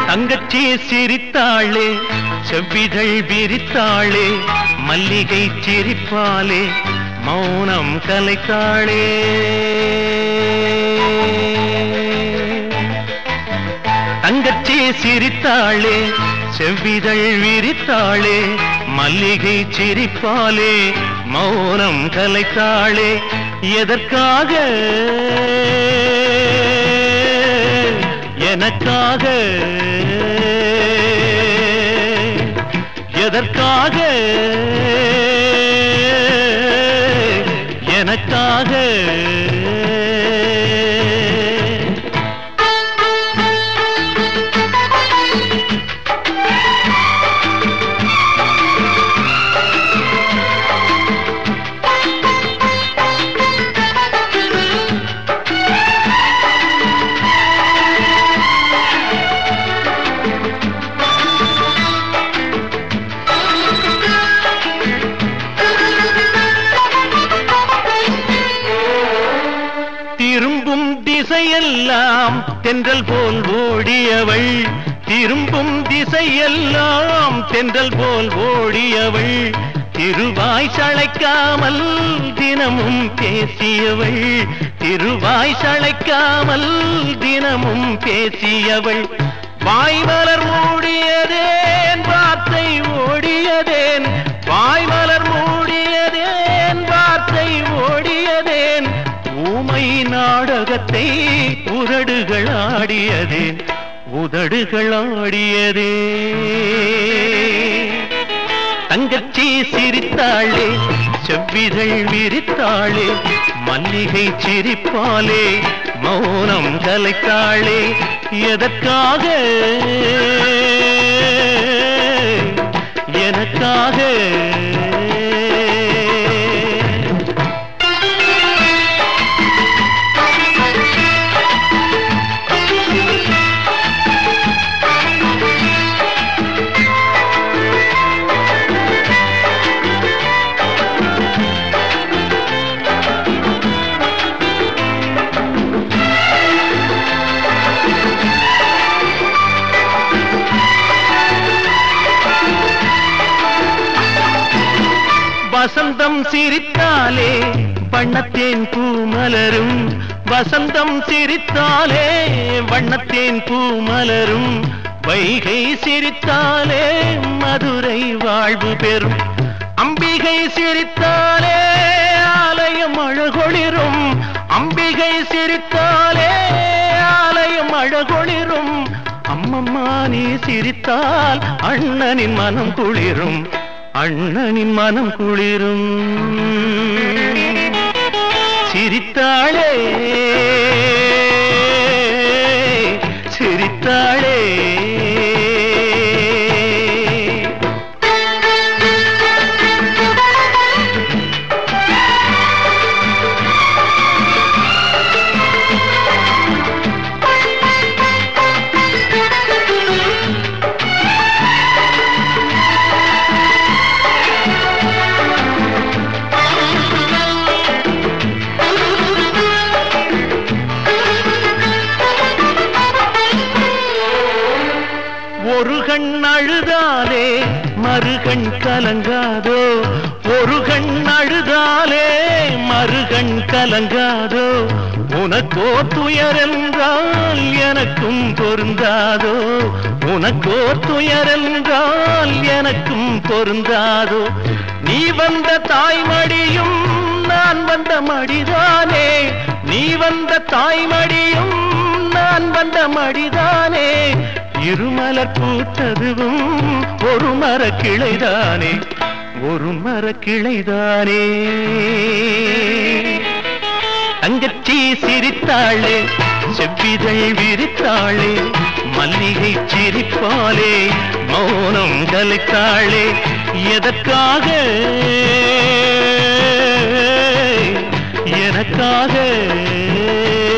தங்கச்சி சிரித்தாளே செவ்விதழ் விரித்தாளே மல்லிகை சிரிப்பாலே மௌனம் கலைத்தாளே தங்கச்சி சிரித்தாளே செவ்விதழ் விரித்தாளே மல்லிகை சிரிப்பாலே மௌனம் கலைத்தாளே எதற்காக எனக்காக எதற்காக எனக்காக திரும்பும் திசையெல்லாம் தென்றல் போல் ஓடியவள் திரும்பும் திசையெல்லாம் தென்றல் போல் ஓடியவள் திருவாய் சளைக்காமல் தினமும் பேசியவள் திருவாய் சளைக்காமல் தினமும் பேசியவள் வாய்மலர் மூடியதேன் வார்த்தை ஓடியதேன் வாய்மலர் மூடியதேன் வார்த்தை ஓடியதேன் ஊமை நாடகத்தை உதடுகள் ஆடியதேன் உதடுகள் ஆடியதே தங்கச்சி சிரித்தாளே செவ்விதழ் விரித்தாளே மல்லிகை சிரிப்பாலே மௌனம் கலைத்தாளே எதற்காக எனக்காக வசந்தம் சிரித்தாலே வண்ணத்தேன் பூ மலரும் வசந்தம் சிரித்தாலே வண்ணத்தேன் பூ மலரும் வைகை சிரித்தாலே மதுரை வாழ்வு பெறும் அம்பிகை சிரித்தாலே ஆலயம் அழகொளிரும் அம்பிகை சிரித்தாலே ஆலயம் அழகொளிரும் அம்மம்மா நீ சிரித்தால் அண்ணனின் மனம் குளிரும் அண்ணனின் மனம் குளிரும் சிரித்தாளே சிரித்தாளே ஒரு கண் அழுதாலே மறுகண் கலங்காதோ ஒரு கண் அழுதாலே மறுகண் கலங்காதோ உனக்கோ துயர் என்றால் எனக்கும் பொருந்தாதோ உனக்கோ துயர் என்றால் எனக்கும் பொருந்தாதோ நீ வந்த தாய்மடியும் நான் வந்த மடிதானே நீ வந்த தாய்மடியும் நான் வந்த மடிதானே இருமலர் பூத்ததுவும் ஒரு மர கிளைதானே ஒரு மர கிளைதானே தங்கச்சி சிரித்தாளே செவ்விதழ் விரித்தாளே மல்லிகை சிரிப்பாளே மௌனம் கலைத்தாளே எதற்காக எனக்காக